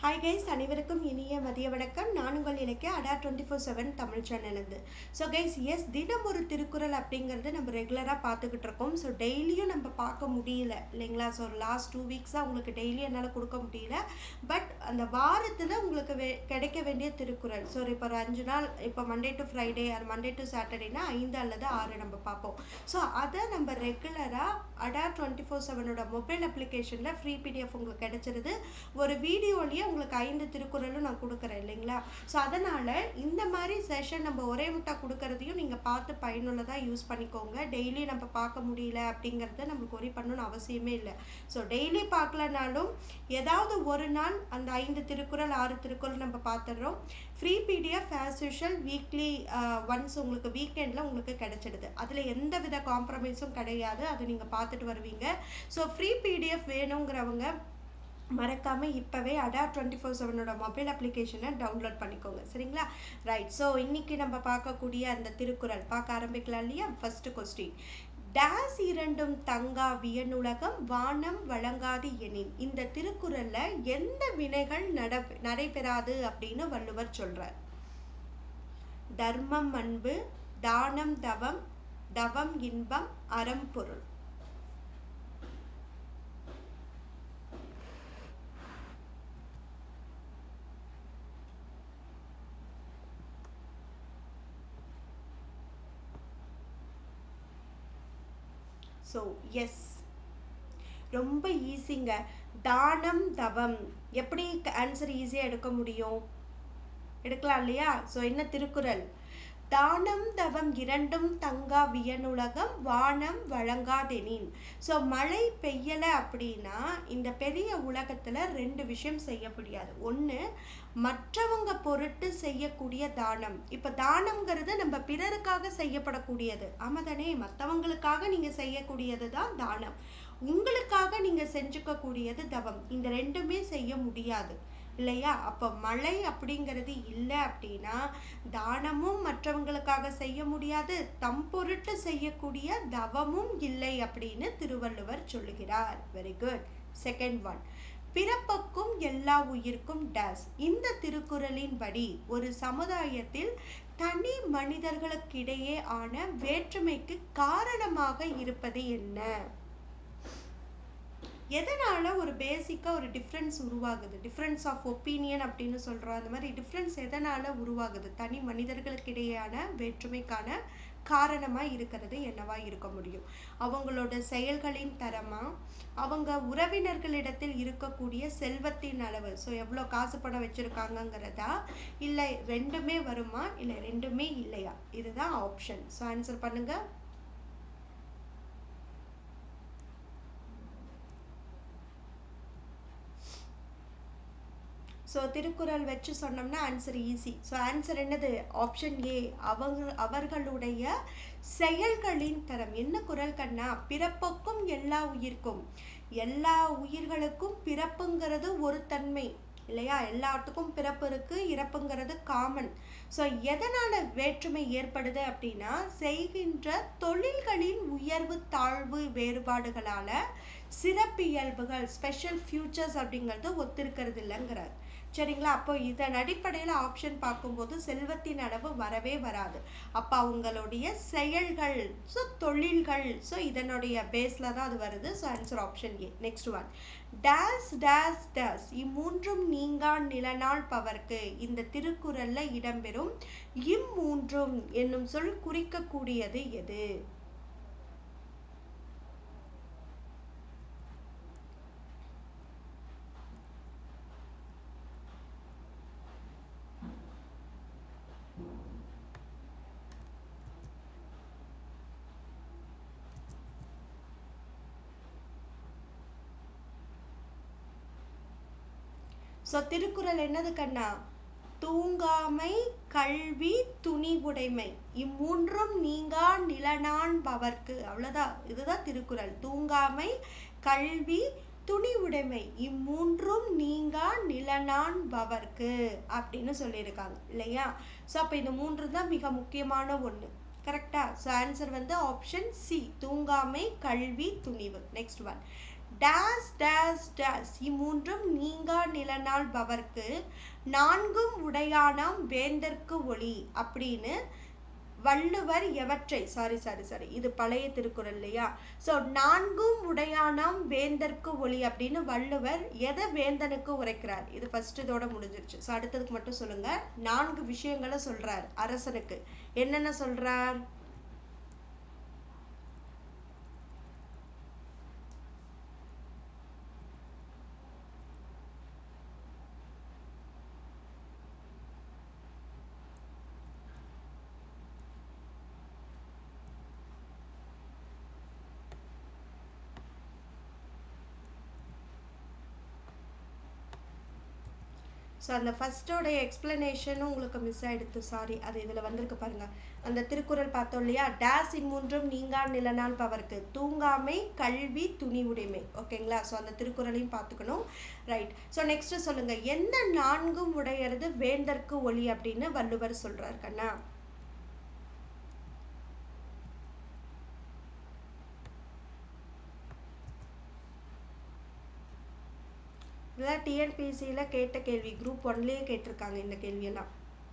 hi guys அனைவருக்கும் இனிய மதிய வணக்கம் நான் உங்கள் இலக்கிய Adda twenty four seven Tamil சேனல்லேருந்து ஸோ கைஸ் எஸ் தினம் ஒரு திருக்குறள் அப்படிங்கிறது நம்ம ரெகுலராக பார்த்துக்கிட்டு இருக்கோம் ஸோ டெய்லியும் நம்ம பார்க்க முடியல இல்லைங்களா ஸோ லாஸ்ட் டூ வீக்ஸாக உங்களுக்கு டெய்லியும் என்னால் கொடுக்க முடியல பட் அந்த வாரத்தில் உங்களுக்கு வே கிடைக்க வேண்டிய திருக்குறள் ஸோ இப்போ ஒரு அஞ்சு நாள் இப்போ மண்டே டு ஃப்ரைடே அது மண்டே டு சாட்டர்டேனா ஐந்து அல்லது ஆறு நம்ம பார்ப்போம் ஸோ அதை நம்ம ரெகுலராக அடா டுவெண்ட்டி ஃபோர் செவனோட மொபைல் அப்ளிகேஷனில் ஃப்ரீ பிடிஎஃப் உங்களுக்கு கிடைச்சிருது ஒரு வீடியோலேயே உங்களுக்கு ஐந்து திருக்குறளும் நான் கொடுக்குறேன் இல்லைங்களா ஸோ அதனால் இந்த மாதிரி செஷன் நம்ம ஒரே முட்டா கொடுக்கறதையும் நீங்கள் பார்த்து பயனுள்ளதாக யூஸ் பண்ணிக்கோங்க டெய்லி நம்ம பார்க்க முடியல அப்படிங்கிறத நம்மளுக்கு ஒரி பண்ணணும்னு அவசியமே இல்லை ஸோ டெய்லி பார்க்கலனாலும் ஏதாவது ஒரு நாள் அந்த ஐந்து திருக்குறள் ஆறு திருக்குறள் நம்ம பார்த்துடுறோம் free PDF as usual weekly once உங்களுக்கு வீக்கெண்டில் உங்களுக்கு கிடைச்சிடுது அதில் எந்த வித காம்ப்ரமைஸும் கிடையாது அது நீங்கள் பார்த்துட்டு வருவீங்க ஸோ ஃப்ரீ பிடிஎஃப் வேணுங்கிறவங்க மறக்காமல் இப்போவே அடா டுவெண்ட்டி ஃபோர் செவனோட மொபைல் அப்ளிகேஷனை டவுன்லோட் பண்ணிக்கோங்க சரிங்களா ரைட் ஸோ இன்றைக்கி நம்ம பார்க்கக்கூடிய அந்த திருக்குறள் பார்க்க ஆரம்பிக்கலாம் இல்லையா ஃபஸ்ட்டு கொஸ்டின் டேஸ் இரண்டும் தங்கா வியனுலகம் வானம் வழங்காது எனின் இந்த திருக்குறளில் எந்த வினைகள் நட நடைபெறாது அப்படின்னு வள்ளுவர் சொல்கிறார் தர்மம் அன்பு தானம் தவம் தவம் இன்பம் அறம் பொருள் ஸோ எஸ் ரொம்ப ஈஸிங்க தானம் தவம் எப்படி ஆன்சர் ஈஸியாக எடுக்க முடியும் எடுக்கலாம் இல்லையா ஸோ என்ன திருக்குறள் தானம் தவம் இரண்டும் தங்கா வியனுலகம் வானம் வழங்காதெனின் ஸோ மழை பெய்யலை அப்படின்னா இந்த பெரிய உலகத்தில் ரெண்டு விஷயம் செய்ய முடியாது ஒன்று மற்றவங்க பொருட்டு செய்யக்கூடிய தானம் இப்போ தானம்ங்கிறது நம்ம பிறருக்காக செய்யப்படக்கூடியது ஆமாதானே மற்றவங்களுக்காக நீங்கள் செய்யக்கூடியது தான் தானம் உங்களுக்காக நீங்கள் செஞ்சுக்கக்கூடியது தவம் இந்த ரெண்டுமே செய்ய முடியாது இல்லையா அப்போ மழை அப்படிங்கிறது இல்லை அப்படின்னா தானமும் மற்றவங்களுக்காக செய்ய முடியாது தம் பொருட்டு செய்யக்கூடிய தவமும் இல்லை அப்படின்னு திருவள்ளுவர் சொல்லுகிறார் வெரி குட் செகண்ட் ஒன் பிறப்புக்கும் எல்லா உயிர்க்கும் டேஸ் இந்த திருக்குறளின் படி ஒரு சமுதாயத்தில் தனி மனிதர்களுக்கிடையே ஆன வேற்றுமைக்கு காரணமாக இருப்பது என்ன எதனால் ஒரு பேசிக்காக ஒரு டிஃப்ரென்ஸ் உருவாகுது டிஃப்ரென்ஸ் ஆஃப் ஒப்பீனியன் அப்படின்னு சொல்கிறோம் அந்த மாதிரி டிஃப்ரென்ஸ் எதனால் உருவாகுது தனி மனிதர்களுக்கிடையேயான வேற்றுமைக்கான காரணமாக இருக்கிறது என்னவா இருக்க முடியும் அவங்களோட செயல்களின் தரமா அவங்க உறவினர்களிடத்தில் இருக்கக்கூடிய செல்வத்தின் அளவு ஸோ எவ்வளோ காசு பணம் வச்சுருக்காங்கங்கிறதா இல்லை ரெண்டுமே வருமா இல்லை ரெண்டுமே இல்லையா இதுதான் ஆப்ஷன் ஸோ ஆன்சர் பண்ணுங்கள் ஸோ திருக்குறள் வச்சு சொன்னோம்னா ஆன்சர் ஈஸி ஸோ ஆன்சர் என்னது ஆப்ஷன் ஏ அவங்க அவர்களுடைய செயல்களின் தரம் என்ன குரல் கண்ணா பிறப்புக்கும் எல்லா உயிர்க்கும் எல்லா உயிர்களுக்கும் பிறப்புங்கிறது ஒரு தன்மை இல்லையா எல்லாத்துக்கும் பிறப்பு இருக்குது இறப்புங்கிறது காமன் ஸோ எதனால் வேற்றுமை ஏற்படுது அப்படின்னா செய்கின்ற தொழில்களின் உயர்வு தாழ்வு வேறுபாடுகளால் சிறப்பியல்புகள் ஸ்பெஷல் ஃபியூச்சர்ஸ் அப்படிங்கிறது ஒத்திருக்கிறது இல்லைங்கிறார் சரிங்களா அப்போ இதன் அடிப்படையில் ஆப்ஷன் பார்க்கும்போது செல்வத்தின் அளவு வரவே வராது அப்போ அவங்களுடைய செயல்கள் ஸோ தொழில்கள் ஸோ இதனுடைய பேஸில் தான் அது வருது so answer option A next one டேஸ் டேஸ் டேஸ் இம்மூன்றும் நீங்கான் நிலநாள் பவர்க்கு இந்த திருக்குறளில் இடம்பெறும் இம்மூன்றும் என்னும் சொல் குறிக்கக்கூடியது எது ஸோ திருக்குறள் என்னது கண்ணா தூங்காமை கல்வி துணிவுடைமை இம்மூன்றும் நீங்கா நிலனான் பவர்க்கு அவ்வளோதான் இதுதான் திருக்குறள் தூங்காமை கல்வி துணி உடைமை இம்மூன்றும் நீங்கா நிலனான் பவர்க்கு அப்படின்னு சொல்லியிருக்காங்க இல்லையா ஸோ அப்போ இந்த மூன்று தான் மிக முக்கியமான ஒன்று கரெக்டா ஸோ ஆன்சர் வந்து ஆப்ஷன் சி தூங்காமை கல்வி துணிவு நெக்ஸ்ட் ஒன் டேஸ் டேஸ் டேஸ் இம்மூன்றும் நீங்கா நிலநாள் பவர்க்கு நான்கும் உடையானாம் வேந்தற்கு ஒளி அப்படின்னு வள்ளுவர் எவற்றை சாரி சாரி சாரி இது பழைய திருக்குறள் இல்லையா ஸோ நான்கும் உடையானாம் வேந்தற்கு ஒளி அப்படின்னு வள்ளுவர் எதை வேந்தனுக்கு உரைக்கிறார் இது ஃபர்ஸ்ட் இதோட முடிஞ்சிருச்சு ஸோ அடுத்ததுக்கு மட்டும் சொல்லுங்க நான்கு விஷயங்களை சொல்றார் அரசனுக்கு என்னென்ன சொல்றார் ஸோ அந்த ஃபஸ்ட்டோடைய எக்ஸ்பிளனேஷனும் உங்களுக்கு மிஸ் ஆகிடுது சாரி அது இதில் வந்திருக்கு பாருங்க அந்த திருக்குறள் பார்த்தோம் இல்லையா டேஸ் இம்மூன்றும் நீங்கா நிலநாள் பவர்க்கு தூங்காமை கல்வி துணி உடைமை ஓகேங்களா ஸோ அந்த திருக்குறளையும் பார்த்துக்கணும் ரைட் ஸோ நெக்ஸ்ட் சொல்லுங்க எந்த நான்கும் உடையறது வேந்தற்கு ஒளி அப்படின்னு வள்ளுவர் சொல்றார் கண்ணா இதெல்லாம் டிஎன்பிசியில் கேட்ட கேள்வி குரூப் ஒன்லேயே கேட்டிருக்காங்க இந்த கேள்வியெல்லாம்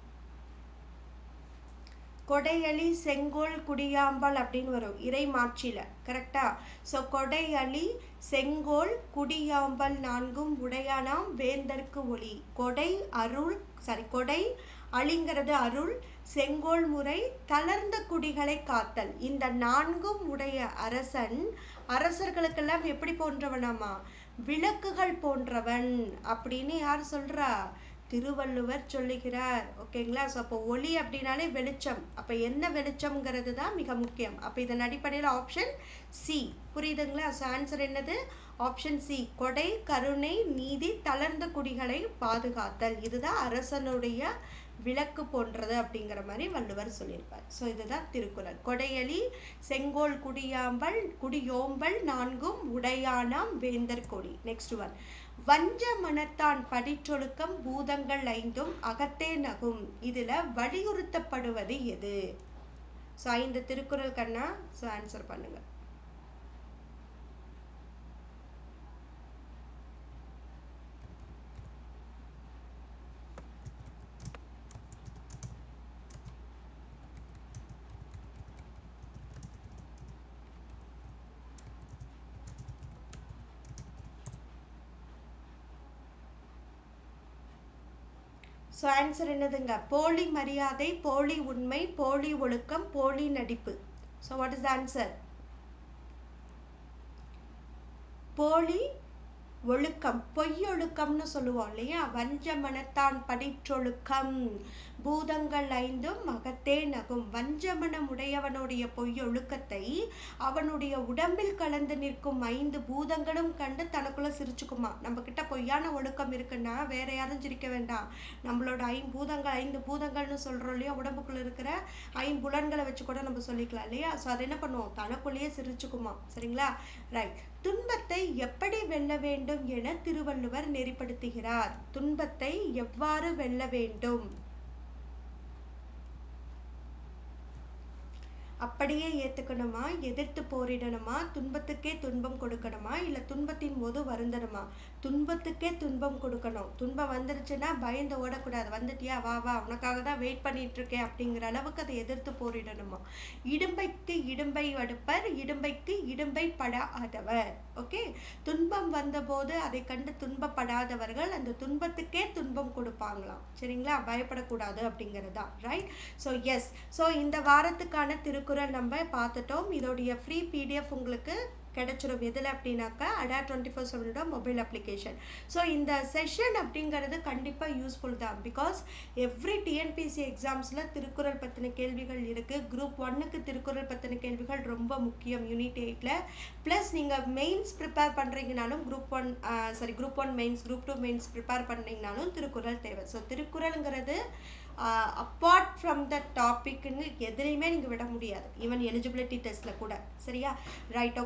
கொடையளி செங்கோல் குடியாம்பல் அப்படின்னு வரும் இறை மாட்சியில் கரெக்டா ஸோ கொடையளி செங்கோல் குடியாம்பல் நான்கும் உடையானாம் வேந்தற்கு ஒளி கொடை அருள் சாரி கொடை அழிங்கிறது அருள் செங்கோல் முறை தளர்ந்த குடிகளை காத்தல் இந்த நான்கும் உடைய அரசன் அரசர்களுக்கெல்லாம் எப்படி போன்றவனாமா விளக்குகள் போன்றவன் அப்படின்னு யார் சொல்றா திருவள்ளுவர் சொல்லுகிறார் ஓகேங்களா ஸோ அப்போ ஒளி அப்படின்னாலே வெளிச்சம் அப்போ என்ன வெளிச்சம்ங்கிறது தான் மிக முக்கியம் அப்போ இதன் அடிப்படையில் ஆப்ஷன் சி புரியுதுங்களா ஸோ ஆன்சர் என்னது ஆப்ஷன் சி கொடை கருணை நீதி தளர்ந்த குடிகளை பாதுகாத்தல் இதுதான் அரசனுடைய விளக்கு போன்றது அப்படிங்கிற மாதிரி வள்ளுவர் சொல்லியிருப்பார் ஸோ இதுதான் திருக்குறள் கொடையளி செங்கோல் குடியாம்பல் குடியோம்பல் நான்கும் உடையானாம் வேந்தர் கொடி நெக்ஸ்ட் ஒன் வஞ்ச மனத்தான் படிற்றொழுக்கம் பூதங்கள் ஐந்தும் அகத்தே நகும் இதுல வலியுறுத்தப்படுவது எது ஸோ ஐந்து திருக்குறள் கண்ணா ஸோ ஆன்சர் பண்ணுங்க ஸோ ஆன்சர் என்னதுங்க போலி மரியாதை போலி உண்மை போலி ஒழுக்கம் போலி நடிப்பு so what is the answer போலி ஒழுக்கம் பொய்யொழுக்கம்னு சொல்லுவோம் இல்லையா வஞ்ச மனத்தான் படிற்றொழுக்கம் பூதங்கள் ஐந்தும் மகத்தே நகும் வஞ்சமனம் உடையவனுடைய பொய்யொழுக்கத்தை அவனுடைய உடம்பில் கலந்து நிற்கும் ஐந்து பூதங்களும் கண்டு தனக்குள்ள சிரிச்சுக்குமா நம்ம கிட்ட பொய்யான ஒழுக்கம் இருக்குன்னா வேற யாரும் சிரிக்க வேண்டாம் நம்மளோட ஐம்பூதங்கள் ஐந்து பூதங்கள்னு சொல்றோம் இல்லையா உடம்புக்குள்ள இருக்கிற ஐம்புலன்களை வச்சு கூட நம்ம சொல்லிக்கலாம் இல்லையா ஸோ அதை என்ன பண்ணுவோம் தனக்குள்ளேயே சிரிச்சுக்குமா சரிங்களா ரைட் துன்பத்தை எப்படி வெல்ல வேண்டும் என திருவள்ளுவர் நெறிப்படுத்துகிறார் துன்பத்தை எவ்வாறு வெல்ல வேண்டும் அப்படியே ஏத்துக்கணுமா எதிர்த்து போரிடணுமா துன்பத்துக்கே துன்பம் கொடுக்கணுமா இல்ல துன்பத்தின் போது வருந்தணுமா துன்பத்துக்கே துன்பம் கொடுக்கணும் துன்பம் வந்துருச்சுன்னா பயந்து ஓடக்கூடாது வந்துட்டியா வா வா உனக்காக தான் வெயிட் பண்ணிட்டு இருக்கேன் அப்படிங்கிற அளவுக்கு அதை எதிர்த்து போரிடணுமா இடும்பைக்கு இடும்பை அடுப்பர் இடும்பைக்கு இடும்பை படாதவர் ஓகே துன்பம் வந்தபோது அதை கண்டு துன்பப்படாதவர்கள் அந்த துன்பத்துக்கே துன்பம் கொடுப்பாங்களாம் சரிங்களா பயப்படக்கூடாது அப்படிங்கிறதா ரைட் ஸோ எஸ் ஸோ இந்த வாரத்துக்கான திருக்குறள் நம்ம பார்த்துட்டோம் இதோடைய ஃப்ரீ பிடிஎஃப் உங்களுக்கு கிடைச்சிரும் எதில் அப்படின்னாக்கா அடா டுவெண்ட்டி ஃபோர் செவனோட மொபைல் அப்ளிகேஷன் ஸோ இந்த செஷன் அப்படிங்கிறது கண்டிப்பாக யூஸ்ஃபுல் தான் பிகாஸ் எவ்ரி டிஎன்பிசி எக்ஸாம்ஸில் திருக்குறள் பற்றின கேள்விகள் இருக்குது குரூப் ஒன்னுக்கு திருக்குறள் பற்றின கேள்விகள் ரொம்ப முக்கியம் யூனிட் எயிட்டில் ப்ளஸ் நீங்கள் மெயின்ஸ் ப்ரிப்பேர் பண்ணுறீங்கனாலும் group one sorry group one mains group two mains prepare பண்ணீங்கனாலும் திருக்குறள் தேவை ஸோ திருக்குறளுங்கிறது அப்பார்ட் ஃப்ரம் த டாபிக்னு எதுலேயுமே நீங்கள் விட முடியாது ஈவன் எலிஜிபிலிட்டி டெஸ்ட்டில் கூட சரியா ரைட் ஓகே ஸோ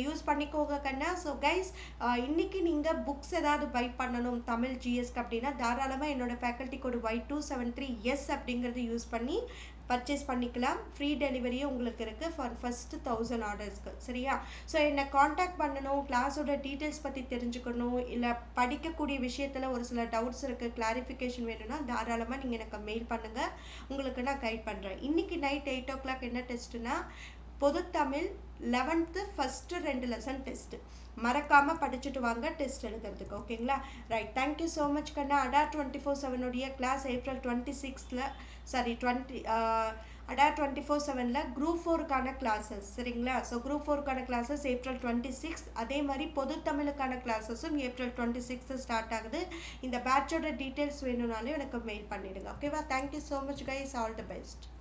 யூஸ் பண்ணிக்கோங்க கண்ணா ஸோ கைஸ் இன்னைக்கு நீங்கள் புக்ஸ் ஏதாவது பை பண்ணணும் தமிழ் ஜிஎஸ்க்கு அப்படின்னா தாராளமாக என்னோட faculty code Y two seven three S அப்படிங்கிறது யூஸ் பண்ணி பர்ச்சேஸ் பண்ணிக்கலாம் ஃப்ரீ டெலிவரியும் உங்களுக்கு இருக்குது ஃபார் ஃபஸ்ட்டு தௌசண்ட் ஆர்டர்ஸ்க்கு சரியா ஸோ என்னை காண்டாக்ட் பண்ணணும் கிளாஸோட டீட்டெயில்ஸ் பற்றி தெரிஞ்சுக்கணும் இல்லை படிக்கக்கூடிய விஷயத்தில் ஒரு சில டவுட்ஸ் இருக்குது கிளாரிஃபிகேஷன் வேணும்னா தாராளமாக நீங்கள் எனக்கு மெயில் பண்ணுங்கள் உங்களுக்கு நான் கைட் பண்ணுறேன் இன்றைக்கி நைட் எயிட் ஓ கிளாக் என்ன டெஸ்ட்டுனா பொதுத்தமிழ் லெவன்த்து ஃபஸ்ட்டு ரெண்டு லெசன் டெஸ்ட்டு மறக்காமல் படிச்சுட்டு வாங்க டெஸ்ட் எழுதுறதுக்கு ஓகேங்களா ரைட் தேங்க்யூ ஸோ மச் கண்ணா அடா டுவெண்ட்டி ஃபோர் செவனுடைய கிளாஸ் ஏப்ரல் டுவெண்ட்டி சிக்ஸில் sorry twenty Adda twenty four செவனில் குரூப் ஃபோருக்கான கிளாஸஸ் சரிங்களா ஸோ குரூப் ஃபோருக்கான கிளாஸஸ் ஏப்ரல் டுவெண்ட்டி சிக்ஸ் அதே மாதிரி பொது தமிழுக்கான கிளாஸஸும் ஏப்ரல் டுவெண்ட்டி சிக்ஸ் ஸ்டார்ட் ஆகுது இந்த பேட்சோட டீட்டெயில்ஸ் வேணும்னாலும் எனக்கு மெயில் பண்ணிவிடுங்க ஓகேவா thank you so much guys all the best